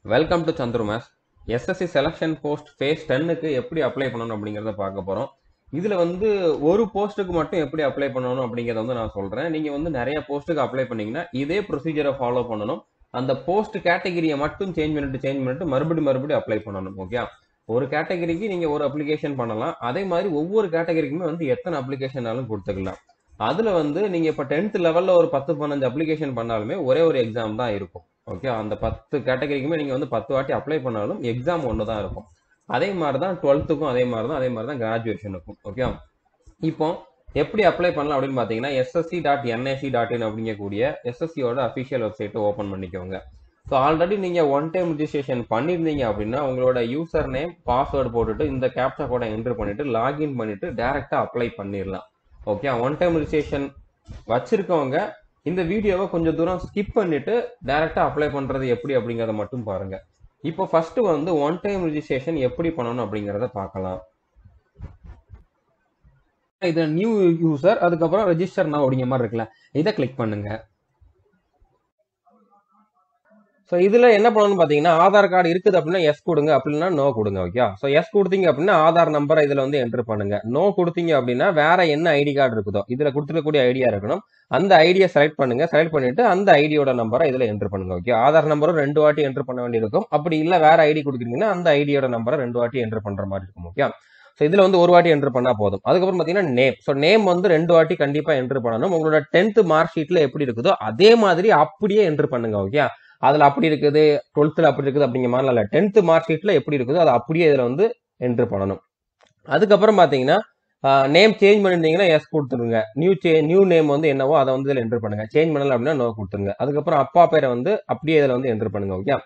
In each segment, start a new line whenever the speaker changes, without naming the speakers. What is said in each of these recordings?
welcome to Chandru maths SSC selection post phase டென்னுக்கு எப்படி apply பண்ணணும் அப்படிங்கிறத பார்க்க போகிறோம் இதில் வந்து ஒரு போஸ்ட்டுக்கு மட்டும் எப்படி அப்ளை பண்ணணும் அப்படிங்கிறத வந்து நான் சொல்கிறேன் நீங்கள் வந்து நிறைய போஸ்ட்டுக்கு அப்ளை பண்ணீங்கன்னா இதே ப்ரொசீஜரை ஃபாலோ பண்ணணும் அந்த போஸ்ட் கேட்டகிரியை மட்டும் சேஞ்ச் பண்ணிட்டு சேஞ்ச் பண்ணிட்டு மறுபடியும் மறுபடியும் அப்ளை பண்ணணும் ஓகே ஒரு கேட்டகரிக்கு நீங்கள் ஒரு அப்ளிகேஷன் பண்ணலாம் அதே மாதிரி ஒவ்வொரு கேட்டகரிக்குமே வந்து எத்தனை அப்ளிகேஷனாலும் கொடுத்துக்கலாம் அதில் வந்து நீங்கள் இப்போ டென்த் லெவலில் ஒரு பத்து பதினஞ்சு அப்ளிகேஷன் பண்ணாலுமே ஒரே ஒரு எக்ஸாம் தான் இருக்கும் ஓகே அந்த பத்து கேட்டகரிக்குமே நீங்கள் வந்து பத்து வாட்டி அப்ளை பண்ணாலும் எக்ஸாம் ஒன்று தான் இருக்கும் அதே மாதிரி தான் டுவெல்த்துக்கும் அதே மாதிரி தான் அதே மாதிரி தான் கிராஜுவேஷனுக்கும் ஓகே இப்போ எப்படி அப்ளை பண்ணலாம் அப்படின்னு பார்த்தீங்கன்னா SSC dot NIC dot in அப்படிங்கக்கூடிய எஸ்எஸ்சியோட அஃபிஷியல் வெப்சைட்டை ஓப்பன் பண்ணிக்கோங்க ஸோ ஆல்ரெடி நீங்கள் ஒன் டைம் ரிஜிஸ்ட்ரேஷன் பண்ணியிருந்தீங்க அப்படின்னா உங்களோட யூசர் நேம் பாஸ்வேர்டு போட்டுட்டு இந்த கேப்சா கோடை என்ட்ரு பண்ணிட்டு லாகின் பண்ணிட்டு டேரெக்டாக அப்ளை பண்ணிடலாம் ஓகே ஒன் டைம் ரிஜிஸ்ட்ரேஷன் வச்சிருக்கவங்க இந்த வீடியோவை கொஞ்சம் தூரம் ஸ்கிப் பண்ணிட்டு டைரக்டா அப்ளை பண்றது எப்படி அப்படிங்கறத மட்டும் பாருங்க இப்போ ஃபர்ஸ்ட் வந்து ஒன் டைம் ரிஜிஸ்ட்ரேஷன் எப்படி பண்ணணும் அப்படிங்கறத பார்க்கலாம் இது நியூ யூசர் அதுக்கப்புறம் ரெஜிஸ்டர் நான் அப்படிங்கிற மாதிரி இருக்குல்ல இதை கிளிக் பண்ணுங்க ஸோ இதில் என்ன பண்ணணும்னு பார்த்தீங்கன்னா ஆதார் கார்டு இருக்குது அப்படின்னா எஸ் கொடுங்க அப்படின்னா நோ கொடுங்க ஓகே ஸோ எஸ் கொடுத்தீங்க அப்படின்னா ஆதார் நம்பரை இதில் வந்து என்ட்ரு பண்ணுங்க நோ கொடுத்தீங்க அப்படின்னா வேற என்ன ஐடி கார்டு இருக்குதோ இதில் கொடுத்துருக்கக்கூடிய ஐடியா இருக்கணும் அந்த ஐடியை செலக்ட் பண்ணுங்க செலக்ட் பண்ணிட்டு அந்த ஐடியோட நம்பரை இதில் என்ட்ரு பண்ணுங்க ஓகே ஆதார் நம்பரும் ரெண்டு வாட்டி என்ட்ரு பண்ண வேண்டியிருக்கும் அப்படி இல்லை வேற ஐடி கொடுக்குறீங்கன்னா அந்த ஐடியோட நம்பரை ரெண்டு வாட்டி என்ட்ரு பண்ணுற மாதிரி இருக்கும் ஓகே ஸோ இதில் வந்து ஒரு வாட்டி என்ட்ரு பண்ணால் போதும் அதுக்கப்புறம் பார்த்தீங்கன்னா நேம் ஸோ நேம் வந்து ரெண்டு வாட்டி கண்டிப்பாக என்ட்ரு பண்ணணும் உங்களோட டென்த் மார்க் ஷீட்டில் எப்படி இருக்குதோ அதே மாதிரி அப்படியே என்ட்ரு பண்ணுங்க ஓகே அதில் அப்படி இருக்குது டுவெல்த்தில் அப்படி இருக்குது அப்படிங்கிற மாதிரி இல்லை டென்த்து மார்க் ஷீட்டில் எப்படி இருக்குதோ அது அப்படியே இதில் வந்து என்ட்ரு பண்ணணும் அதுக்கப்புறம் பார்த்தீங்கன்னா நேம் சேஞ்ச் பண்ணியிருந்தீங்கன்னா எஸ் கொடுத்துருங்க நியூ சே நியூ நேம் வந்து என்னவோ அதை வந்து இதில் என்ட்ரு பண்ணுங்க சேஞ்ச் பண்ணல அப்படின்னா நோ கொடுத்துருங்க அதுக்கப்புறம் அப்பா பேரை வந்து அப்படியே இதில் வந்து என்ட்ரு பண்ணுங்க ஓகே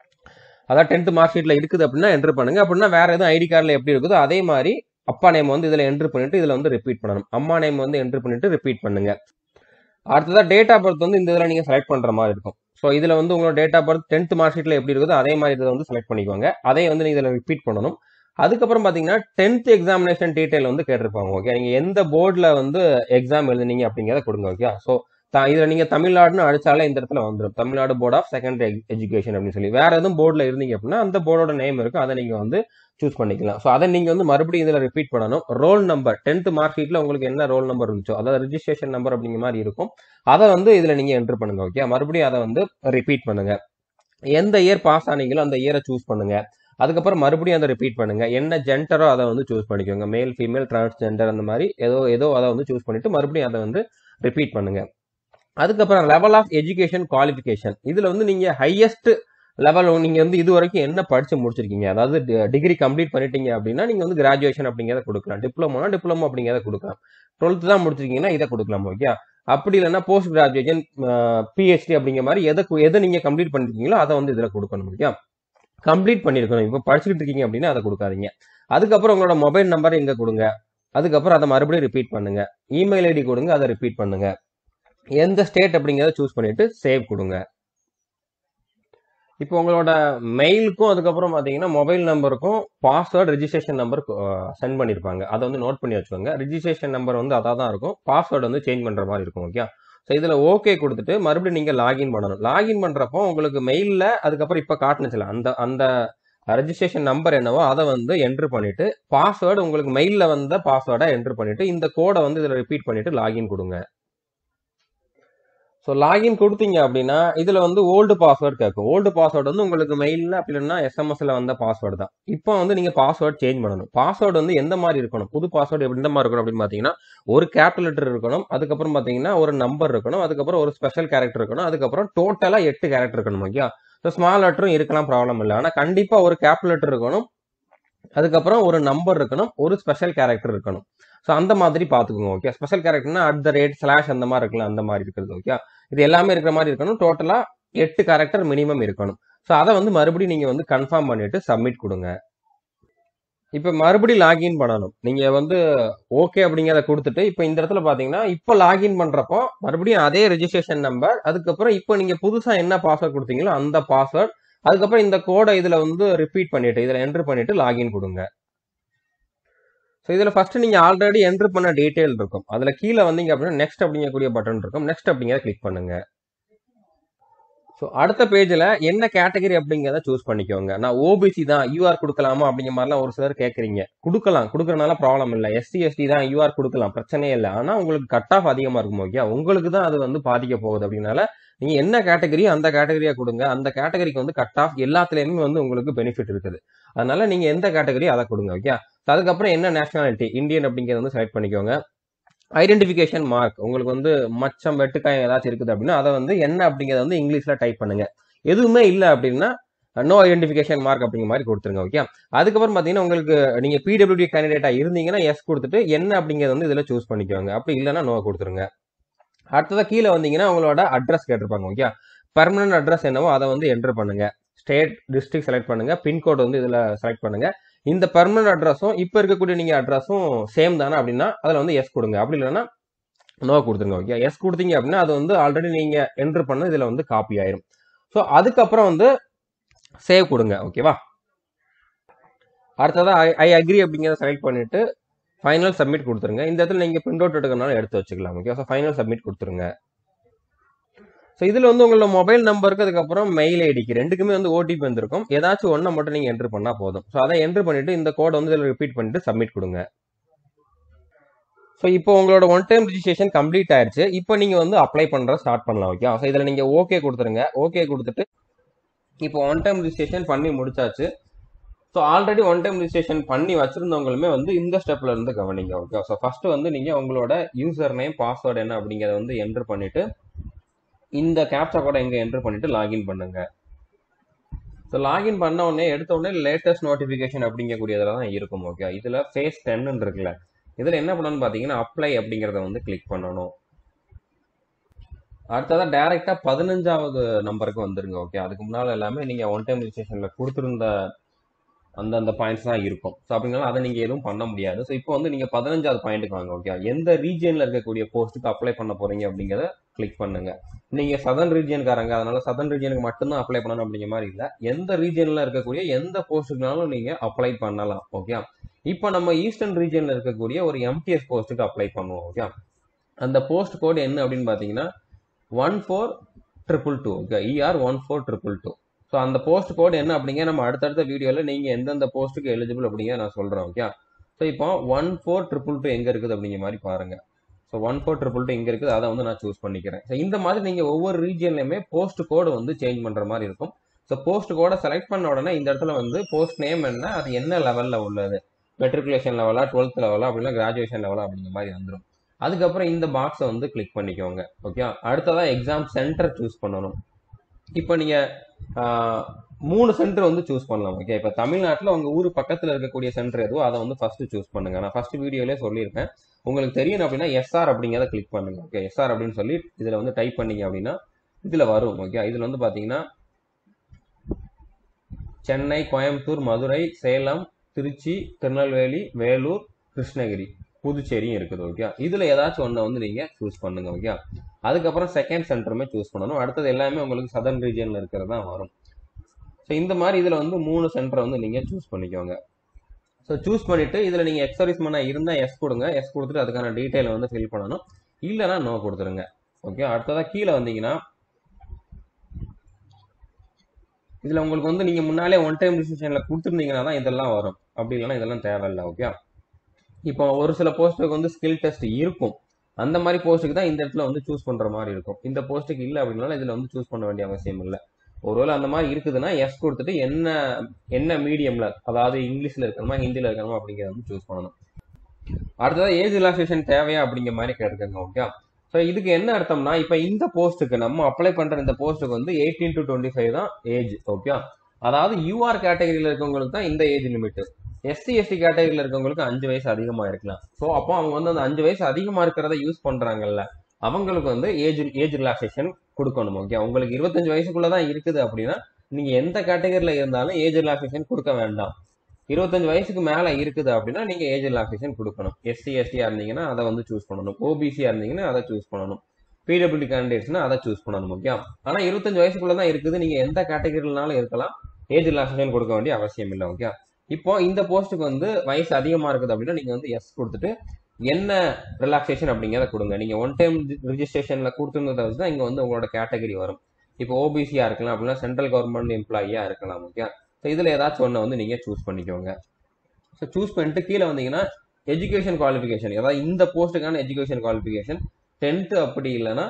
அதான் டென்த் மார்க் ஷீட்டில் இருக்குது அப்படின்னா என்ட்ரு பண்ணுங்க அப்படின்னா வேற எதுவும் ஐடி கார்டில் எப்படி இருக்குதோ அதே மாதிரி அப்பா நேம் வந்து இதில் என்ட்ரு பண்ணிட்டு இதில் வந்து ரிப்பீட் பண்ணணும் அம்மா நேம் வந்து என்ட்ரு பண்ணிட்டு ரிப்பீட் பண்ணுங்க அடுத்ததாக டேட் ஆஃப் பர்த் வந்து இந்த இதில் நீங்கள் செலக்ட் பண்ணுற மாதிரி இருக்கும் ஸோ இதில் வந்து உங்களோட date of birth tenth mark ஷீட்டில் எப்படி இருக்குதோ அதே மாதிரி இதை வந்து செலக்ட் பண்ணிக்கோங்க அதே வந்து நீங்கள் இதில் ரிப்பீட் பண்ணணும் அதுக்கப்புறம் பார்த்தீங்கன்னா டென்த் எக்ஸாமினேஷன் டீட்டெயில் வந்து கேட்டிருப்பாங்க ஓகே நீங்கள் எந்த போர்டில் வந்து எக்ஸாம் எழுதுனீங்க அப்படிங்கிறத கொடுங்க ஓகே ஸோ இதில் நீங்கள் தமிழ்நாடுன்னு அடிச்சாலே இந்த இடத்துல வந்துடும் Tamil Nadu board of secondary education அப்படின்னு சொல்லி வேற எதுவும் போர்டில் இருந்தீங்க அப்படின்னா அந்த போர்டோட நேம் இருக்கும் அதை நீங்கள் வந்து சூஸ் பண்ணிக்கலாம் ஸோ அதை நீங்கள் வந்து மறுபடியும் இதில் ரிப்பீட் பண்ணணும் ரோல் நம்பர் டென்த் மார்க் ஷீட்டில் உங்களுக்கு என்ன ரோல் நம்பர் இருந்துச்சோ அதாவது ரிஜிஸ்ட்ரேஷன் நம்பர் அப்படிங்கிற மாதிரி இருக்கும் அதை வந்து இதில் நீங்கள் என்ட்ரு பண்ணுங்க ஓகே மறுபடியும் அதை வந்து ரிப்பீட் பண்ணுங்க எந்த இயர் பாஸ் ஆனீங்களோ அந்த இயரை சூஸ் பண்ணுங்க அதுக்கப்புறம் மறுபடியும் அதை ரிப்பீட் பண்ணுங்க என்ன ஜென்டரோ அதை வந்து சூஸ் பண்ணிக்கோங்க மேல் ஃபீமேல் டிரான்ஸ்ஜெண்டர் அந்த மாதிரி ஏதோ ஏதோ அதை வந்து சூஸ் பண்ணிட்டு மறுபடியும் அதை வந்து ரிப்பீட் பண்ணுங்க அதுக்கப்புறம் லெவல் ஆஃப் எஜுகேஷன் குவாலிஃபிகேஷன் இதில் வந்து நீங்கள் ஹையஸ்ட் லெவல் நீங்கள் வந்து இது வரைக்கும் என்ன படிச்சு முடிச்சிருக்கீங்க அதாவது டிகிரி கம்ப்ளீட் பண்ணிட்டீங்க அப்படின்னா நீங்கள் வந்து கிராஜுவேஷன் அப்படிங்கிறத கொடுக்கலாம் டிப்ளமோனா டிப்ளமோ அப்படிங்கிறத கொடுக்கலாம் டுவெல்த் தான் முடிச்சிருக்கீங்கன்னா இதை கொடுக்கலாம் ஓகே அப்படி இல்லைன்னா போஸ்ட் கிராஜுவேஷன் பிஹெச்டி அப்படிங்கிற மாதிரி எதை எதை நீங்கள் கம்ப்ளீட் பண்ணிருக்கீங்களோ அதை வந்து இதில் கொடுக்கணும் ஓகே கம்ப்ளீட் பண்ணியிருக்கணும் இப்போ படிச்சுக்கிட்டு இருக்கீங்க அப்படின்னா அதை கொடுக்காதீங்க அதுக்கப்புறம் உங்களோட மொபைல் நம்பர் இங்கே கொடுங்க அதுக்கப்புறம் அதை மறுபடியும் ரிப்பீட் பண்ணுங்க இமெயில் ஐடி கொடுங்க அதை ரிப்பீட் பண்ணுங்க எந்த ஸ்டேட் அப்படிங்கிறத சூஸ் பண்ணிட்டு சேவ் கொடுங்க இப்போ உங்களோட மெயிலுக்கும் அதுக்கப்புறம் பார்த்தீங்கன்னா மொபைல் நம்பருக்கும் பாஸ்வேர்டு ரிஜிஸ்ட்ரேஷன் நம்பர் சென்ட் பண்ணியிருப்பாங்க அதை வந்து நோட் பண்ணி வச்சுக்கோங்க ரிஜிஸ்ட்ரேஷன் நம்பர் வந்து அதாக தான் இருக்கும் பாஸ்வேர்டு வந்து சேஞ்ச் பண்ணுற மாதிரி இருக்கும் ஓகே ஸோ இதில் ஓகே கொடுத்துட்டு மறுபடியும் நீங்கள் லாகின் பண்ணணும் லாகின் பண்ணுறப்போ உங்களுக்கு மெயிலில் அதுக்கப்புறம் இப்போ காட்டுனுச்சுல அந்த அந்த ரெஜிஸ்ட்ரேஷன் நம்பர் என்னவோ அதை வந்து என்ட்ரு பண்ணிட்டு பாஸ்வேர்டு உங்களுக்கு மெயிலில் வந்த பாஸ்வேர்டை என்ட்ரு பண்ணிட்டு இந்த கோடை வந்து இதில் ரிப்பீட் பண்ணிட்டு லாகின் கொடுங்க ஸோ லாகின் கொடுத்தீங்க அப்படின்னா இதில் வந்து ஓல்டு பாஸ்வேர்டு கேட்கும் ஓல்டு பாஸ்வேர்டு வந்து உங்களுக்கு மெயிலில் அப்படி இல்லைன்னா எஸ்எம்எஸ்ல வந்த பாஸ்வேர்டு தான் இப்போ வந்து நீங்கள் பாஸ்வேர்டு சேஞ்ச் பண்ணணும் பாஸ்வேர்டு வந்து எந்த மாதிரி இருக்கணும் புது பாஸ்வேர்டு எப்படி எந்த மாதிரி இருக்கணும் அப்படின்னு பார்த்தீங்கன்னா ஒரு கேபிட்டல் லெட்டர் இருக்கணும் அதுக்கப்புறம் பார்த்தீங்கன்னா ஒரு நம்பர் இருக்கணும் அதுக்கப்புறம் ஒரு ஸ்பெஷல் கேரக்டர் இருக்கணும் அதுக்கப்புறம் டோட்டலாக எட்டு கேரக்டர் இருக்கணும் ஓகே ஸோ ஸ்மால் லெட்டரும் இருக்கலாம் ப்ராப்ளம் இல்லை ஆனால் கண்டிப்பாக ஒரு கேபிட்டல் லெட்டர் இருக்கணும் அதுக்கப்புறம் ஒரு நம்பர் இருக்கணும் ஒரு ஸ்பெஷல் கேரக்டர் இருக்கணும் ஸோ அந்த மாதிரி பார்த்துக்கோங்க ஓகே ஸ்பெஷல் கேரக்டர்னா அட் த ரேட் ஸ்லாஷ் அந்த மாதிரி இருக்கலாம் அந்த மாதிரி இருக்கிறது ஓகே இது எல்லாமே இருக்கிற மாதிரி இருக்கணும் டோட்டலாக எட்டு கேரக்டர் மினிமம் இருக்கணும் ஸோ அதை வந்து மறுபடியும் நீங்கள் வந்து கன்ஃபார்ம் பண்ணிட்டு சப்மிட் கொடுங்க இப்போ மறுபடியும் லாகின் பண்ணணும் நீங்கள் வந்து ஓகே அப்படிங்கிறத கொடுத்துட்டு இப்போ இந்த இடத்துல பார்த்தீங்கன்னா இப்போ லாகின் பண்ணுறப்போ மறுபடியும் அதே ரெஜிஸ்ட்ரேஷன் நம்பர் அதுக்கப்புறம் இப்போ நீங்கள் புதுசாக என்ன பாஸ்வேர்ட் கொடுத்தீங்களோ அந்த பாஸ்வேர்ட் அதுக்கப்புறம் இந்த கோடை இதில் வந்து ரிப்பீட் பண்ணிட்டு இதில் என்ட்ரு பண்ணிட்டு லாகின் கொடுங்க ஸோ இதில் ஃபர்ஸ்ட் நீங்கள் ஆல்ரெடி என்ட்ரு பண்ண டீட்டெயில் இருக்கும் அதில் கீழே வந்தீங்க அப்படின்னா நெக்ஸ்ட் அப்படிங்கக்கூடிய பட்டன் இருக்கும் நெக்ஸ்ட் அப்படிங்கிறத கிளிக் பண்ணுங்க ஸோ அடுத்த பேஜில் என்ன கேட்டகரி அப்படிங்கிறத சூஸ் பண்ணிக்கோங்க நான் ஓபிசி தான் யூஆர் கொடுக்கலாமா அப்படிங்கிற மாதிரிலாம் ஒரு சிலர் கேட்குறீங்க கொடுக்கலாம் கொடுக்கறனால ப்ராப்ளம் இல்லை எஸ்சி எஸ்டி தான் யூஆர் கொடுக்கலாம் பிரச்சனையே இல்லை ஆனால் உங்களுக்கு கட் ஆஃப் அதிகமாக இருக்கும் ஓகே உங்களுக்கு தான் அது வந்து பாதிக்க போகுது அப்படின்னால நீங்கள் என்ன கேட்டகரி அந்த கேட்டகரியாக கொடுங்க அந்த கேட்டகரிக்கு வந்து கட் ஆஃப் எல்லாத்துலேயுமே வந்து உங்களுக்கு பெனிஃபிட் இருக்குது அதனால நீங்கள் எந்த கேட்டகரி அதை கொடுங்க ஓகே அதுக்கப்புறம் என்ன நேஷனாலிட்டி இந்தியன் அப்படிங்கிறத வந்து செலக்ட் பண்ணிக்கோங்க ஐடென்டிஃபிகேஷன் மார்க் உங்களுக்கு வந்து மச்சம் வெட்டுக்காயம் ஏதாச்சும் இருக்குது அப்படின்னா அதை வந்து என்ன அப்படிங்கிறத வந்து இங்கிலீஷில் டைப் பண்ணுங்க எதுவுமே இல்லை அப்படின்னா நோ ஐடென்டிஃபிகேஷன் மார்க் அப்படிங்கிற மாதிரி கொடுத்துருங்க ஓகே அதுக்கப்புறம் பார்த்தீங்கன்னா உங்களுக்கு நீங்கள் பிடபிள்யூடி கேண்டிடேட்டாக இருந்தீங்கன்னா எஸ் கொடுத்துட்டு என்ன அப்படிங்கிறத வந்து இதில் சூஸ் பண்ணிக்கோங்க அப்படி இல்லைன்னா நோ கொடுத்துருங்க அடுத்ததாக கீழே வந்தீங்கன்னா உங்களோட அட்ரஸ் கேட்டிருப்பாங்க ஓகே பர்மனன்ட் அட்ரஸ் என்னவோ அதை வந்து என்டர் பண்ணுங்க ஸ்டேட் டிஸ்ட்ரிக்ட் செலக்ட் பண்ணுங்க பின்கோட் வந்து இதில் செலக்ட் பண்ணுங்க இந்த பர்மனன்ட் அட்ரஸும் இப்போ இருக்கக்கூடிய நீங்கள் அட்ரஸும் சேம் தானே அப்படின்னா அதில் வந்து எஸ் கொடுங்க அப்படி இல்லைன்னா நோ கொடுத்துருங்க ஓகே எஸ் கொடுத்தீங்க அப்படின்னா அது வந்து ஆல்ரெடி நீங்கள் என்ட்ரு பண்ண இதில் வந்து காப்பி ஆயிரும் ஸோ அதுக்கப்புறம் வந்து சேவ் கொடுங்க ஓகேவா அடுத்ததாக ஐ ஐ அக்ரி அப்படிங்கிறத செலக்ட் பண்ணிட்டு ஃபைனல் சப்மிட் கொடுத்துருங்க இந்த இடத்துல நீங்கள் பிரிண்ட் அவுட் எடுக்கனாலும் எடுத்து வச்சுக்கலாம் ஓகே ஸோ ஃபைனல் சப்மிட் கொடுத்துருங்க ஸோ இதில் வந்து உங்களோட மொபைல் நம்பருக்கு அதுக்கப்புறம் மெயில் ஐடிக்கு ரெண்டுக்குமே வந்து ஓடிபி வந்திருக்கும் ஏதாச்சும் ஒன்றை மட்டும் நீங்கள் என்ட்ரு பண்ணால் போதும் ஸோ அதை என்ட்ரு பண்ணிட்டு இந்த கோடை வந்து இதில் ரிப்பீட் பண்ணிட்டு சப்மிட் கொடுங்க ஸோ இப்போ உங்களோட ஒன் டைம் ரிஜிஸ்ட்ரேஷன் கம்ப்ளீட் ஆயிருச்சு இப்போ நீங்கள் வந்து அப்ளை பண்ணுற ஸ்டார்ட் பண்ணலாம் ஓகே ஸோ இதில் நீங்கள் ஓகே கொடுத்துருங்க ஓகே கொடுத்துட்டு இப்போ ஒன் டைம் ரிஜிஸ்ட்ரேஷன் பண்ணி முடிச்சாச்சு so already one time registration பண்ணி வச்சிருந்தவங்களுமே வந்து இந்த ஸ்டெப்ல இருந்து கவனிங்க ஓகே ஸோ ஃபர்ஸ்ட் வந்து நீங்கள் உங்களோட யூசர் நேம் பாஸ்வேர்டு என்ன அப்படிங்கிறத வந்து என்ட்ரு பண்ணிட்டு இந்த கேப்சா கூட எங்க என்டர் பண்ணிட்டு லாகின் பண்ணுங்க ஸோ லாகின் பண்ண உடனே எடுத்த உடனே லேட்டஸ்ட் நோட்டிஃபிகேஷன் அப்படிங்கக்கூடியதுல தான் இருக்கும் ஓகே இதில் ஃபேஸ் டென்னு இருக்குல்ல இதில் என்ன பண்ணணும்னு பார்த்தீங்கன்னா அப்ளை அப்படிங்கிறத வந்து கிளிக் பண்ணணும் அடுத்ததாக டேரெக்டாக பதினஞ்சாவது நம்பருக்கு வந்துருங்க ஓகே அதுக்கு முன்னால் எல்லாமே நீங்கள் ஒன் டைம் ரிஜிஸ்ட்ரேஷனில் கொடுத்துருந்த அந்தந்த பாயிண்ட்ஸ் தான் இருக்கும் ஸோ அப்படினால அதை நீங்கள் எதுவும் பண்ண முடியாது ஸோ இப்போ வந்து நீங்கள் பதினஞ்சாவது பாயிண்ட்டுக்கு வாங்க ஓகே எந்த ரீஜியனில் இருக்கக்கூடிய போஸ்ட்டுக்கு அப்ளை பண்ண போகிறீங்க அப்படிங்கிறத கிளிக் பண்ணுங்க நீங்கள் சதன் ரீஜியன்காரங்க அதனால சதன் ரீஜியனுக்கு மட்டும்தான் அப்ளை பண்ணணும் அப்படிங்கிற மாதிரி இல்லை எந்த ரீஜியனில் இருக்கக்கூடிய எந்த போஸ்ட்டுக்குனாலும் நீங்கள் அப்ளை பண்ணலாம் ஓகே இப்போ நம்ம ஈஸ்டர்ன் ரீஜியனில் இருக்கக்கூடிய ஒரு எம்டிஎஸ் போஸ்ட்டுக்கு அப்ளை பண்ணுவோம் ஓகே அந்த போஸ்ட் கோடு என்ன அப்படின்னு பார்த்தீங்கன்னா one four triple two okay ER one four triple two so அந்த போஸ்ட் கோடு என்ன அப்படிங்க நம்ம அடுத்தடுத்த வீடியோவில் நீங்கள் எந்தெந்த போஸ்ட்டுக்கு எலிஜிபிள் அப்படிங்க நான் சொல்கிறேன் ஓகே ஸோ இப்போ ஒன் ஃபோர் ட்ரிபிள் டூ எங்கே இருக்குது அப்படிங்கிற மாதிரி பாருங்க so one four triple two இங்கே இருக்குது அதை வந்து நான் சூஸ் பண்ணிக்கிறேன் ஸோ இந்த மாதிரி நீங்கள் ஒவ்வொரு ரீஜியன்லையுமே போஸ்ட் கோடு வந்து சேஞ்ச் பண்ணுற மாதிரி இருக்கும் ஸோ போஸ்ட் கோடை செலக்ட் பண்ண உடனே இந்த இடத்துல வந்து போஸ்ட் நேம் என்ன அது என்ன லெவலில் உள்ளது மெட்ரிகுலேஷன் லெவலா டுவெல்த் லெவலா அப்படின்னா கிராஜுவேஷன் லெவலா அப்படிங்கிற மாதிரி வந்துடும் அதுக்கப்புறம் இந்த பாக்ஸை வந்து கிளிக் பண்ணிக்கோங்க ஓகே அடுத்ததான் எக்ஸாம் சென்டர் சூஸ் பண்ணணும் இப்போ நீங்கள் மூணு சென்டர் வந்து சூஸ் பண்ணலாம் ஓகே இப்போ தமிழ்நாட்டில் உங்கள் ஊர் பக்கத்தில் இருக்கக்கூடிய சென்டர் எதுவோ அதை வந்து ஃபர்ஸ்ட் சூஸ் பண்ணுங்க நான் ஃபர்ஸ்ட் வீடியோலேயே சொல்லியிருக்கேன் உங்களுக்கு தெரியணும் அப்படின்னா எஸ்ஆர் அப்படிங்கிறத கிளிக் பண்ணுங்க ஓகே எஸ்ஆர் அப்படின்னு சொல்லி இதில் வந்து டைப் பண்ணீங்க அப்படின்னா இதில் வரும் ஓகே இதில் வந்து பார்த்தீங்கன்னா சென்னை கோயம்புத்தூர் மதுரை சேலம் திருச்சி திருநெல்வேலி வேலூர் கிருஷ்ணகிரி புதுச்சேரியும் இருக்குது ஓகே இதுல ஏதாச்சும் ஒன்றை வந்து நீங்க சூஸ் பண்ணுங்க ஓகே அதுக்கப்புறம் செகண்ட் சென்டருமே சூஸ் பண்ணணும் அடுத்தது எல்லாமே உங்களுக்கு சதர்ன் ரீஜியன்ல இருக்கிறது தான் வரும் ஸோ இந்த மாதிரி இதுல வந்து மூணு சென்டரை வந்து நீங்க சூஸ் பண்ணிக்கோங்க ஸோ சூஸ் பண்ணிட்டு இதுல நீங்க எக்ஸர்வீஸ் பண்ண இருந்தா எஸ் கொடுங்க எஸ் கொடுத்துட்டு அதுக்கான டீட்டெயில் வந்து ஃபில் பண்ணணும் இல்லைன்னா நோ கொடுத்துருங்க ஓகே அடுத்ததா கீழே வந்தீங்கன்னா இதுல உங்களுக்கு வந்து நீங்க முன்னாலே ஒன் டைம் ரிஜிஸ்ட்ரேஷன்ல கொடுத்துருந்தீங்கன்னா தான் இதெல்லாம் வரும் அப்படி இல்லைன்னா இதெல்லாம் தேவையில்லை ஓகே இப்போ ஒரு சில போஸ்ட்டுக்கு வந்து ஸ்கில் டெஸ்ட் இருக்கும் அந்த மாதிரி போஸ்ட்டுக்கு தான் இந்த இடத்துல வந்து சூஸ் பண்ற மாதிரி இருக்கும் இந்த போஸ்ட்டுக்கு இல்லை அப்படின்னாலும் இதுல வந்து சூஸ் பண்ண வேண்டிய அவசியம் இல்லை ஒருவேளை அந்த மாதிரி இருக்குதுன்னா எஸ் கொடுத்துட்டு என்ன என்ன மீடியம்ல அதாவது இங்கிலீஷ்ல இருக்கணுமா ஹிந்தில இருக்கணுமா அப்படிங்கிறத வந்து சூஸ் பண்ணணும் அடுத்தது ஏஜ் ரிலாக்ஸேஷன் தேவையா அப்படிங்கிற மாதிரி கேட்டுக்கோங்க ஓகே ஸோ இதுக்கு என்ன அர்த்தம்னா இப்போ இந்த போஸ்ட்டுக்கு நம்ம அப்ளை பண்ற இந்த போஸ்ட்டுக்கு வந்து எயிட்டீன் டு டுவெண்ட்டி ஃபைவ் தான் ஏஜ் ஓகே அதாவது யூஆர் கேட்டகரியில் இருக்கவங்களுக்கு தான் இந்த ஏஜ் லிமிட் எஸ்சி எஸ்டி கேட்டகரியில் இருக்கவங்களுக்கு அஞ்சு வயசு அதிகமாக இருக்கலாம் ஸோ அப்போ அவங்க வந்து அந்த அஞ்சு வயசு அதிகமாக இருக்கிறத யூஸ் பண்ணுறாங்கல்ல அவங்களுக்கு வந்து ஏஜ் ஏஜ் ரிலாக்ஸேஷன் கொடுக்கணும் ஓகே உங்களுக்கு இருபத்தஞ்சு வயசுக்குள்ள தான் இருக்குது அப்படின்னா நீங்கள் எந்த கேட்டகரியில் இருந்தாலும் ஏஜ் ரிலாக்ஸேஷன் கொடுக்க வேண்டாம் இருபத்தஞ்சு வயசுக்கு மேலே இருக்குது அப்படின்னா நீங்கள் ஏஜ் ரிலாக்ஸேஷன் கொடுக்கணும் எஸ்சி எஸ்டியாக இருந்தீங்கன்னா அதை வந்து சூஸ் பண்ணணும் ஓபிசியாக இருந்தீங்கன்னா அதை சூஸ் பண்ணணும் பிடபிள்யூ கேண்டிடேட்ஸ்னா அதை சூஸ் பண்ணணும் ஓகே ஆனால் இருபத்தஞ்சு வயசுக்குள்ள தான் இருக்குது நீங்கள் எந்த கேட்டகரியிலனாலும் இருக்கலாம் ஏஜ் ரிலாக்ஸேஷன் கொடுக்க வேண்டிய அவசியம் இல்லை ஓகே இப்போ இந்த போஸ்ட்டுக்கு வந்து வயசு அதிகமாக இருக்குது அப்படின்னா நீங்கள் வந்து எஸ் கொடுத்துட்டு என்ன ரிலாக்ஸேஷன் அப்படிங்கிறத கொடுங்க நீங்கள் ஒன் டைம் ரிஜிஸ்ட்ரேஷனில் கொடுத்துருந்ததை வச்சு தான் இங்கே வந்து உங்களோட கேட்டகரி வரும் இப்போ ஓபிசியா இருக்கலாம் அப்படின்னா சென்ட்ரல் கவர்மெண்ட் எம்ப்ளாயியா இருக்கலாம் ஓகே ஸோ இதுல ஏதாச்சும் ஒன்று வந்து நீங்க சூஸ் பண்ணிக்கோங்க ஸோ சூஸ் பண்ணிட்டு கீழே வந்தீங்கன்னா எஜுகேஷன் குவாலிஃபிகேஷன் அதாவது இந்த போஸ்ட்டுக்கான எஜுகேஷன் குவாலிஃபிகேஷன் டென்த்து அப்படி இல்லைன்னா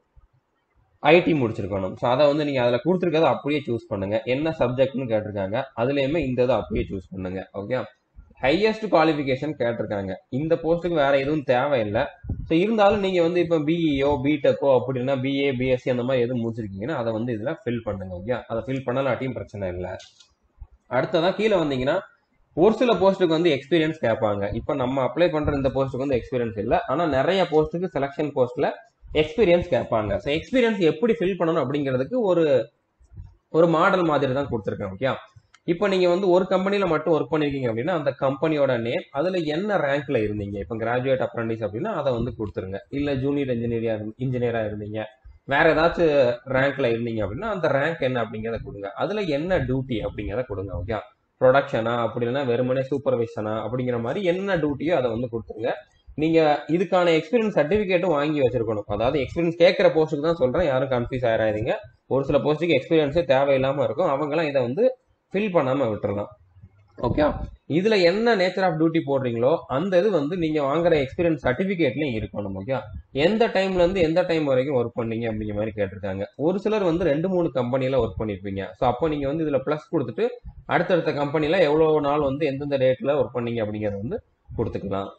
ஐடி முடிச்சிருக்கணும் ஸோ அதை வந்து நீங்கள் அதில் கொடுத்துருக்கத அப்படியே சூஸ் பண்ணுங்க என்ன சப்ஜெக்ட்னு கேட்டிருக்காங்க அதுலேயுமே இந்த இதை அப்படியே சூஸ் பண்ணுங்க ஓகே ஹையஸ்ட் குவாலிஃபிகேஷன் கேட்டிருக்காங்க இந்த போஸ்ட்டுக்கு வேற எதுவும் தேவையில்லை ஸோ இருந்தாலும் நீங்கள் வந்து இப்போ பிஇஓ பிடெக்கோ அப்படின்னா பிஏ பிஎஸ்சி அந்த மாதிரி எதுவும் முடிச்சிருக்கீங்கன்னா அதை வந்து இதில் ஃபில் பண்ணுங்க ஓகே அதை ஃபில் பண்ணலாட்டியும் பிரச்சனை இல்லை அடுத்ததான் கீழே வந்தீங்கன்னா ஒரு சில போஸ்ட்டுக்கு வந்து எக்ஸ்பீரியன்ஸ் கேட்பாங்க இப்போ நம்ம அப்ளை பண்ற இந்த போஸ்ட்டுக்கு வந்து எக்ஸ்பீரியன்ஸ் இல்லை ஆனால் நிறைய போஸ்ட்டுக்கு செலெக்ஷன் போஸ்ட்ல எக்ஸ்பீரியன்ஸ் கேட்பாங்க ஸோ எக்ஸ்பீரியன்ஸ் எப்படி ஃபில் பண்ணணும் அப்படிங்கிறதுக்கு ஒரு ஒரு மாடல் மாதிரி தான் கொடுத்துருக்கேன் ஓகே இப்போ நீங்க வந்து ஒரு கம்பெனில மட்டும் ஒர்க் பண்ணிருக்கீங்க அப்படின்னா அந்த கம்பெனியோட நேம் அதுல என்ன ரேங்க்ல இருந்தீங்க இப்போ கிராஜுவேட் அப்ரண்டிஸ் அப்படின்னா அதை வந்து கொடுத்துருங்க இல்ல ஜூனியர் இன்ஜினியரா இன்ஜினியரா இருந்தீங்க வேற ஏதாச்சும் ரேங்க்ல இருந்தீங்க அப்படின்னா அந்த ரேங்க் என்ன அப்படிங்கிறத கொடுங்க அதுல என்ன டியூட்டி அப்படிங்கிறத கொடுங்க ஓகே ப்ரொடக்ஷனா அப்படி இல்லைன்னா வெறுமனே சூப்பர்வைசனா அப்படிங்கிற மாதிரி என்ன டியூட்டியோ அதை வந்து கொடுத்துருங்க நீங்க இதுக்கான எக்ஸ்பீரியன்ஸ் சர்டிபிகேட்டும் வாங்கி வச்சிருக்கணும் அதாவது எக்ஸ்பீரியன்ஸ் கேட்கிற போஸ்ட்டுக்கு தான் சொல்றேன் யாரும் கன்ஃபியூஸ் ஆயிடாதீங்க ஒரு சில போஸ்ட்டுக்கு எக்ஸ்பீரியன்ஸே தேவையில்லாம இருக்கும் அவங்கலாம் இதை வந்து ஃபில் பண்ணாம விட்டுறலாம் ஓகே இதுல என்ன நேச்சர் ஆஃப் டியூட்டி போடுறீங்களோ அந்த இது வந்து நீங்க வாங்குற எக்ஸ்பீரியன்ஸ் சர்டிபிகேட்லயும் இருக்கணும் ஓகே எந்த டைம்ல இருந்து எந்த டைம் வரைக்கும் ஒர்க் பண்ணீங்க அப்படிங்கிற மாதிரி கேட்டிருக்காங்க ஒரு சிலர் வந்து ரெண்டு மூணு கம்பெனில ஒர்க் பண்ணிருப்பீங்க ஸோ அப்போ நீங்க வந்து இதுல பிளஸ் கொடுத்துட்டு அடுத்தடுத்த கம்பெனில எவ்வளவு நாள் வந்து எந்தெந்த டேட்ல ஒர்க் பண்ணீங்க அப்படிங்கறத வந்து கொடுத்துக்கலாம்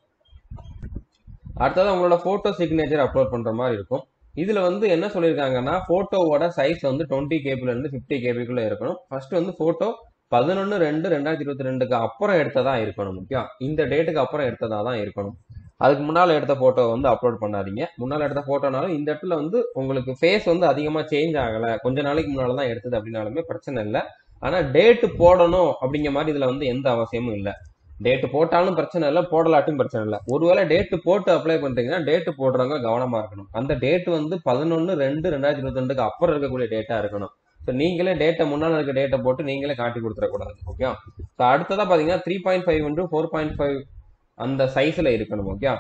அடுத்தது உங்களோட போட்டோ சிக்னேச்சர் அப்லோட் பண்ற மாதிரி இருக்கும் இதுல வந்து என்ன சொல்லியிருக்காங்கன்னா போட்டோவோட சைஸ் வந்து டுவெண்ட்டி கேபில இருந்து ஃபிஃப்டி கேபிக்குள்ள இருக்கணும் ஃபர்ஸ்ட் வந்து போட்டோ பதினொன்று ரெண்டு ரெண்டாயிரத்தி இருபத்தி ரெண்டுக்கு அப்புறம் எடுத்ததா இருக்கணும் முக்கியம் இந்த டேட்டுக்கு அப்புறம் எடுத்ததா தான் இருக்கணும் அதுக்கு முன்னால் எடுத்த போட்டோ வந்து அப்லோட் பண்ணாதீங்க முன்னால் எடுத்த போட்டோனாலும் இந்த இடத்துல வந்து உங்களுக்கு ஃபேஸ் வந்து அதிகமாக சேஞ்ச் ஆகலை கொஞ்ச நாளைக்கு முன்னால் தான் எடுத்தது அப்படின்னாலுமே பிரச்சனை இல்லை ஆனால் டேட்டு போடணும் அப்படிங்கிற மாதிரி இதில் வந்து எந்த அவசியமும் இல்லை டேட்டு போட்டாலும் பிரச்சனை இல்லை போடலாட்டும் பிரச்சனை இல்லை ஒருவேளை டேட்டு போட்டு அப்ளை பண்றீங்கன்னா டேட்டு போடுறவங்க கவனமா இருக்கணும் அந்த டேட் வந்து பதினொன்று ரெண்டு ரெண்டாயிரத்தி இருபத்தி ரெண்டுக்கு அப்புறம் இருக்கக்கூடிய டேட்டா இருக்கணும் ஸோ நீங்களே டேட்டை முன்னால் இருக்க டேட்டை போட்டு நீங்களே காட்டி கொடுத்துடக்கூடாது ஓகே ஸோ அடுத்ததா பார்த்தீங்கன்னா three point five into four point five அந்த சைஸில் இருக்கணும் ஓகே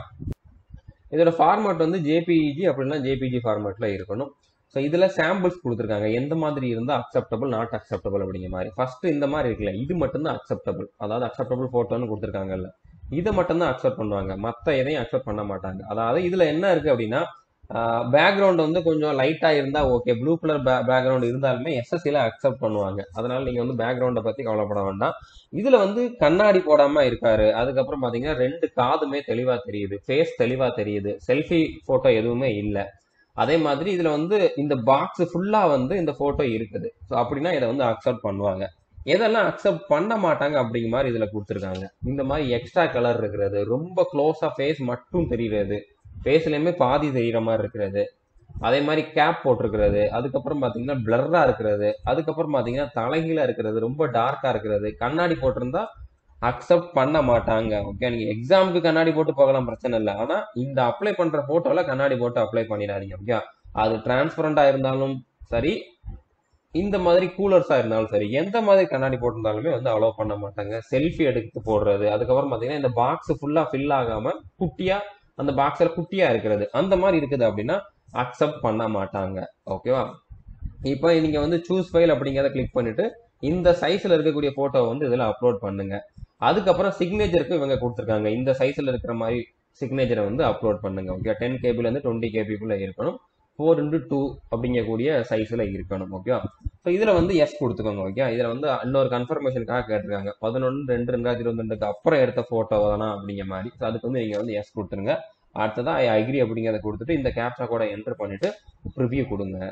இதோட ஃபார்மேட் வந்து ஜேபிஇஜி அப்படின்னா ஜேபிஜி ஃபார்மேட்ல இருக்கணும் ஸோ இதில் சாம்பிள்ஸ் கொடுத்துருக்காங்க எந்த மாதிரி இருந்தால் அக்செப்டபிள் நாட் அக்செப்டபிள் அப்படிங்கிற மாதிரி ஃபர்ஸ்ட் இந்த மாதிரி இருக்குல்ல இது மட்டும்தான் அக்செப்டபிள் அதாவது அக்செப்டபிள் ஃபோட்டோன்னு கொடுத்துருக்காங்கல்ல இதை மட்டும்தான் அக்செப்ட் பண்ணுவாங்க மற்ற எதையும் அக்செப்ட் பண்ண மாட்டாங்க அதாவது இதில் என்ன இருக்கு அப்படின்னா பேக்ரவுண்ட் வந்து கொஞ்சம் லைட்டாக இருந்தால் ஓகே ப்ளூ கலர் பேக்ரவுண்ட் இருந்தாலுமே எஸ்எஸ்சியில் அக்செப்ட் பண்ணுவாங்க அதனால நீங்கள் வந்து பேக்ரவுண்டை பற்றி கவலைப்பட வேண்டாம் இதில் வந்து கண்ணாடி போடாமல் இருக்காரு அதுக்கப்புறம் பார்த்தீங்கன்னா ரெண்டு காதுமே தெளிவாக தெரியுது ஃபேஸ் தெளிவாக தெரியுது செல்ஃபி ஃபோட்டோ எதுவுமே இல்லை அதே மாதிரி இதில் வந்து இந்த பாக்ஸ் ஃபுல்லாக வந்து இந்த ஃபோட்டோ இருக்குது ஸோ அப்படின்னா இதை வந்து அக்செப்ட் பண்ணுவாங்க எதெல்லாம் அக்செப்ட் பண்ண மாட்டாங்க அப்படிங்கிற மாதிரி இதில் கொடுத்துருக்காங்க இந்த மாதிரி எக்ஸ்ட்ரா கலர் இருக்கிறது ரொம்ப க்ளோஸாக ஃபேஸ் மட்டும் தெரிகிறது ஃபேஸ்லேயுமே பாதி தெரிகிற மாதிரி இருக்கிறது அதே மாதிரி கேப் போட்டிருக்கிறது அதுக்கப்புறம் பார்த்தீங்கன்னா பிளர்ரா இருக்கிறது அதுக்கப்புறம் பார்த்தீங்கன்னா தலைகீழ இருக்கிறது ரொம்ப டார்க்கா இருக்கிறது கண்ணாடி போட்டிருந்தா அக்செப்ட் பண்ண மாட்டாங்க ஓகே நீங்க எக்ஸாமுக்கு கண்ணாடி போட்டு போகலாம் பிரச்சனை இல்லை ஆனா இந்த அப்ளை பண்ற போட்டோல கண்ணாடி போட்டு அப்ளை பண்ணிடாதீங்க ஓகே அது டிரான்ஸ்பரண்டா இருந்தாலும் சரி இந்த மாதிரி கூலர்ஸா இருந்தாலும் சரி எந்த மாதிரி கண்ணாடி போட்டிருந்தாலுமே வந்து அலோவ் பண்ண மாட்டாங்க செல்ஃபி எடுத்து போடுறது அதுக்கப்புறம் பாத்தீங்கன்னா இந்த பாக்ஸ் ஃபுல்லா ஃபில் ஆகாம குட்டியா அந்த பாக்ஸ்ல குட்டியா இருக்கிறது அந்த மாதிரி இருக்குது அப்படின்னா அக்செப்ட் பண்ண மாட்டாங்க ஓகேவா இப்போ நீங்க வந்து சூஸ் ஃபைல் அப்படிங்கிறத கிளிக் பண்ணிட்டு இந்த சைஸ்ல இருக்கக்கூடிய போட்டோ வந்து இதுல அப்லோட் பண்ணுங்க அதுக்கப்புறம் சிக்னேச்சருக்கு இவங்க கொடுத்துருக்காங்க இந்த சைஸ்ல இருக்கிற மாதிரி சிக்னேச்சரை வந்து அப்லோட் பண்ணுங்க ஓகே டென் கேபில இருந்து டுவெண்ட்டி கேபிக்குள்ள இருக்கணும் ஃபோர் இன்டு டூ அப்படிங்கக்கூடிய சைஸ்ல இருக்கணும் ஓகே ஸோ இதுல வந்து எஸ் கொடுத்துக்கோங்க ஓகே இதுல வந்து இன்னொரு கன்ஃபர்மேஷனுக்காக கேட்டிருக்காங்க பதினொன்று ரெண்டு ரெண்டாயிரத்தி இருபத்தி ரெண்டுக்கு அப்புறம் எடுத்த போட்டோ தானா அப்படிங்கிற மாதிரி ஸோ அதுக்கு வந்து நீங்க வந்து எஸ் கொடுத்துருங்க அடுத்ததான் ஐ அக்ரி அப்படிங்கிறத கொடுத்துட்டு இந்த கேப்சா கூட என்டர் பண்ணிட்டு ப்ரிவியூ கொடுங்க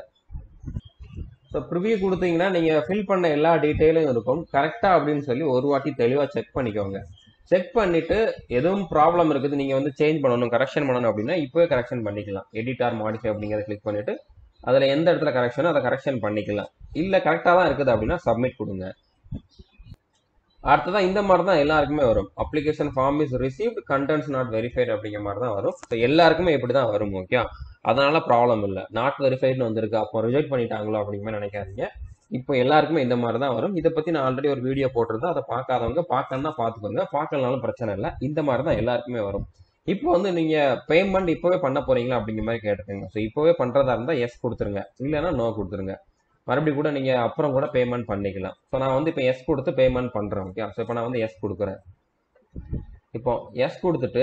ஸோ ப்ரிவியூ கொடுத்தீங்கன்னா நீங்கள் ஃபில் பண்ண எல்லா டீட்டெயிலும் இருக்கும் கரெக்டாக அப்படின்னு சொல்லி ஒரு வாட்டி தெளிவாக செக் பண்ணிக்கோங்க செக் பண்ணிட்டு எதுவும் ப்ராப்ளம் இருக்குது நீங்கள் வந்து சேஞ்ச் பண்ணணும் கரெக்ஷன் பண்ணணும் அப்படின்னா இப்போவே கரெக்ஷன் பண்ணிக்கலாம் எடிட் ஆர் மாடிஃபை அப்படிங்கிறத கிளிக் பண்ணிட்டு அதில் எந்த இடத்துல கரெக்ஷனோ அதை கரெக்ஷன் பண்ணிக்கலாம் இல்லை கரெக்டாக தான் இருக்குது அப்படின்னா சப்மிட் கொடுங்க அடுத்ததான் இந்த மாதிரி தான் எல்லாருக்குமே வரும் application form is received contents not verified அப்படிங்கிற மாதிரி தான் வரும் ஸோ எல்லாருக்குமே இப்படி தான் வரும் ஓகே அதனால ப்ராப்ளம் இல்லை நாட் வெரிஃபைட்னு வந்திருக்கு அப்போ ரிஜெக்ட் பண்ணிட்டாங்களோ அப்படிங்கிற நினைக்காதீங்க இப்போ எல்லாருக்குமே இந்த மாதிரி தான் வரும் இதை பத்தி நான் ஆல்ரெடி ஒரு வீடியோ போட்டிருந்தேன் அதை பார்க்காதவங்க பார்க்கணும்னா பார்த்துக்கோங்க பார்க்கலனாலும் பிரச்சனை இல்லை இந்த மாதிரி தான் எல்லாருக்குமே வரும் இப்போ வந்து நீங்க பேமெண்ட் இப்போவே பண்ண போறீங்களா அப்படிங்கிற மாதிரி கேட்டுக்கோங்க ஸோ இப்போவே பண்றதா இருந்தா எஸ் கொடுத்துருங்க இல்லைன்னா நோ கொடுத்துருங்க மறுபடியும் கூட நீங்கள் அப்புறம் கூட பேமெண்ட் பண்ணிக்கலாம் ஸோ நான் வந்து இப்போ எஸ் கொடுத்து பேமெண்ட் பண்ணுறேன் ஓகே ஸோ இப்போ நான் வந்து எஸ் கொடுக்குறேன் இப்போ எஸ் கொடுத்துட்டு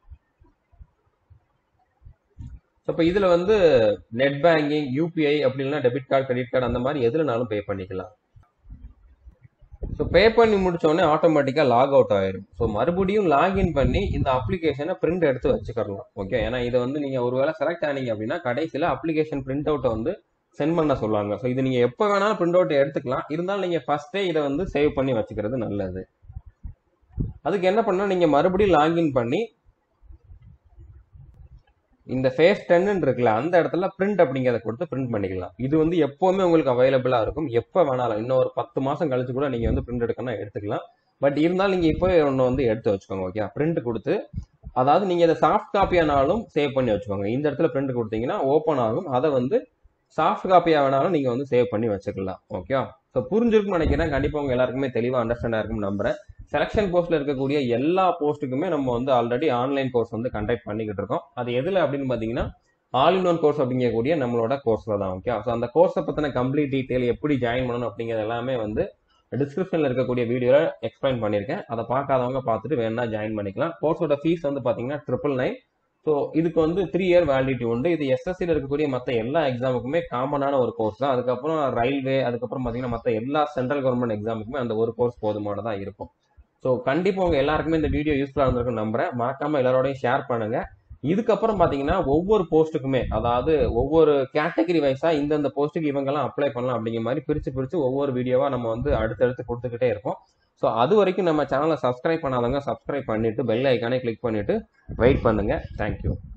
ஸோ இப்போ இதில் வந்து நெட் பேங்கிங் யூபிஐ அப்படின்னா டெபிட் கார்டு கிரெடிட் கார்டு அந்த மாதிரி எதுலனாலும் பே பண்ணிக்கலாம் ஸோ பே பண்ணி முடிச்சோடனே ஆட்டோமேட்டிக்காக லாக் அவுட் ஆயிரும் ஸோ மறுபடியும் லாகின் பண்ணி இந்த அப்ளிகேஷனை பிரிண்ட் எடுத்து வச்சுக்கலாம் ஓகே ஏன்னா இதை வந்து நீங்கள் ஒருவேளை செலக்ட் ஆனீங்க அப்படின்னா கடைசியில் அப்ளிகேஷன் பிரிண்ட் அவுட்டை வந்து சென்ட் பண்ண சொல்லுவாங்க ஸோ இது நீங்கள் எப்போ வேணாலும் பிரிண்ட் அவுட் எடுத்துக்கலாம் இருந்தாலும் நீங்கள் ஃபஸ்ட்டே இதை வந்து சேவ் பண்ணி வச்சுக்கிறது நல்லது அதுக்கு என்ன பண்ணால் நீங்கள் மறுபடியும் லாகின் பண்ணி இந்த ஃபேஸ் டென்னு இருக்குல்ல அந்த இடத்துல பிரிண்ட் அப்படிங்கிறத கொடுத்து பிரிண்ட் பண்ணிக்கலாம் இது வந்து எப்போவுமே உங்களுக்கு அவைலபிளாக இருக்கும் எப்போ வேணாலும் இன்னும் ஒரு பத்து மாதம் கழிச்சு கூட நீங்கள் வந்து பிரிண்ட் எடுக்கணும் எடுத்துக்கலாம் பட் இருந்தாலும் நீங்கள் இப்போ ஒன்று வந்து எடுத்து வச்சுக்கோங்க ஓகே பிரிண்ட் கொடுத்து அதாவது நீங்கள் இதை சாஃப்ட் காப்பியானாலும் சேவ் பண்ணி வச்சுக்கோங்க இந்த இடத்துல பிரிண்ட் கொடுத்தீங்கன்னா ஓப்பன் ஆகும் அதை வந்து சாஃப்ட் காப்பியாக வேணாலும் நீங்கள் வந்து சேவ் பண்ணி வச்சுக்கலாம் ஓகே ஸோ புரிஞ்சிருக்கும்னு நினைக்கிறேன் கண்டிப்பாக உங்க எல்லாருக்குமே தெளிவாக அண்டர்ஸ்டாண்ட் ஆயிருக்கும் நம்புறேன் செலக்ஷன் போஸ்ட்ல இருக்கக்கூடிய எல்லா போஸ்ட்டுக்குமே நம்ம வந்து ஆல்ரெடி ஆன்லைன் கோர்ஸ் வந்து கண்டக்ட் பண்ணிக்கிட்டு இருக்கோம் அது எதுல அப்படின்னு பார்த்தீங்கன்னா ஆல் இன் ஒன் கோர்ஸ் அப்படிங்கக்கூடிய நம்மளோட கோர்ஸ்ல தான் ஓகே ஸோ அந்த கோர்ஸை பற்றின கம்ப்ளீட் டீட்டெயில் எப்படி ஜாயின் பண்ணணும் அப்படிங்கிறது எல்லாமே வந்து டிஸ்கிரிப்ஷனில் இருக்கக்கூடிய வீடியோவில் எக்ஸ்பிளைன் பண்ணியிருக்கேன் அதை பார்க்காதவங்க பார்த்துட்டு வேணா ஜாயின் பண்ணிக்கலாம் கோர்ஸோட ஃபீஸ் வந்து பார்த்தீங்கன்னா ட்ரிபிள் நைன் ஸோ இதுக்கு வந்து த்ரீ இயர் வேலிடிட்டி உண்டு இது எஸ்எஸ்சியில் இருக்கக்கூடிய மற்ற எல்லா எக்ஸாமுக்குமே காமனான ஒரு கோர்ஸ் தான் அதுக்கப்புறம் ரயில்வே அதுக்கப்புறம் பார்த்தீங்கன்னா மற்ற எல்லா சென்ட்ரல் கவர்மெண்ட் எக்ஸாமுக்குமே அந்த ஒரு கோர்ஸ் போதுமானதாக இருக்கும் ஸோ கண்டிப்பாக உங்கள் எல்லாருக்குமே இந்த வீடியோ யூஸ்ஃபுல்லாக இருந்திருக்கும் நம்புறேன் மறக்காம எல்லாரோடையும் ஷேர் பண்ணுங்க இதுக்கப்புறம் பார்த்தீங்கன்னா ஒவ்வொரு போஸ்ட்டுக்குமே அதாவது ஒவ்வொரு கேட்டகரி வைஸாக இந்தந்த போஸ்ட்டுக்கு இவங்கெல்லாம் அப்ளை பண்ணலாம் அப்படிங்கிற மாதிரி பிரித்து பிரித்து ஒவ்வொரு வீடியோவாக நம்ம வந்து அடுத்தடுத்து கொடுத்துக்கிட்டே இருக்கோம் ஸோ அது வரைக்கும் நம்ம சேனலை சப்ஸ்கிரைப் பண்ணாதவங்க சப்ஸ்கிரைப் பண்ணிட்டு பெல் ஐக்கானே கிளிக் பண்ணிட்டு வெயிட் பண்ணுங்க தேங்க்யூ